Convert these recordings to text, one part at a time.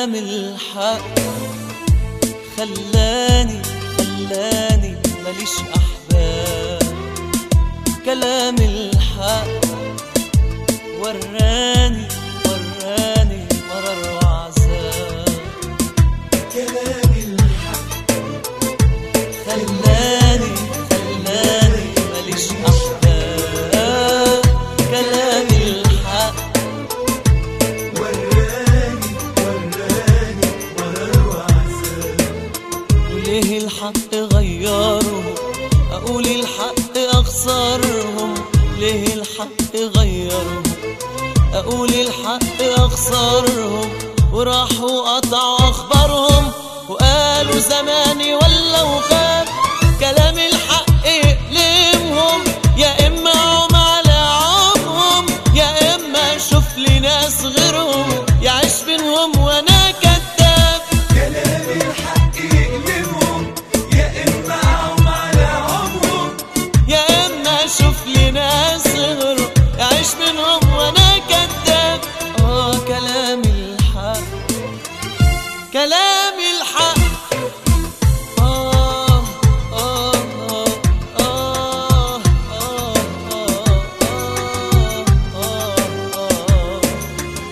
كلام الحق خلاني خلاني ماليش أحباب كلام الحق وراني وراني مرر وعذاب كلام الحق خلاني خلاني ماليش أحباب كلام الحق وراني وراني مرر وعذاب وليه الحق غيرهم أقول الحق أخسرهم ليه الحق غيرهم أقول الحق أخسرهم وراحوا قطعوا أخبارهم وقالوا زماني ولا وغاب كلام الحق يألمهم يا إما عم على عمهم يا إما شوف لي ناس غيرهم يعيش بينهم وأنا كذاب كلام الحق يقلبهم يا إما عم على عمرهم يا اما شوف لي ناس غيره يعيش منهم وانا كذاب اه كلام الحق كلام الحق آه آه آه آه آه آه آه آه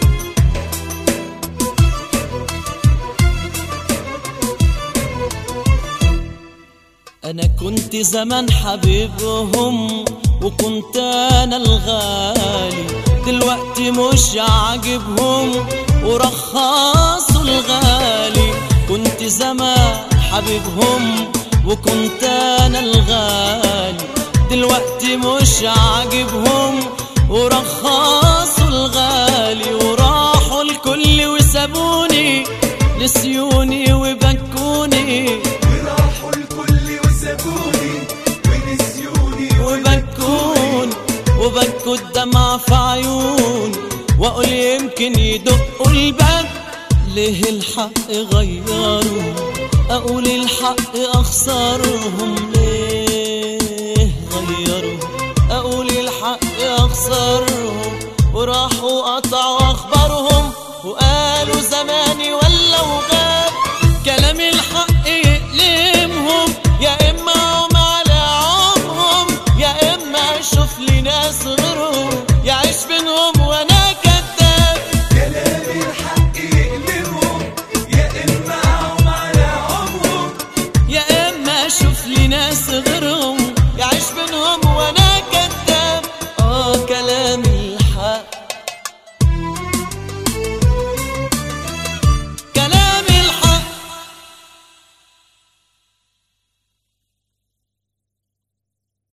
انا كنت زمان حبيبهم وكنت انا الغالي دلوقتي مش عاجبهم ورخصوا الغالي كنت زمان حبيبهم وكنت انا الغالي دلوقتي مش عاجبهم ورخصوا الغالي وراحوا الكل وسابوني نسيوني وبكوني وراحوا الكل وسابوني ونسيوني وبكون وبكوا الدمع في عيون واقول يمكن يدقوا الباب ليه الحق غيروا اقول الحق اخسرهم ليه غيروا اقول الحق اخسرهم وراحوا قطعوا اخبارهم وقالوا زماني ولا وغاب كلام الحق يألمهم يا اما عم على عمهم يا اما شوف لي ناس غيرهم يعيش بينهم وانا كذاب كلام الحق يقلبهم يا إما عم على عمرهم يا اما شوف لي ناس غيرهم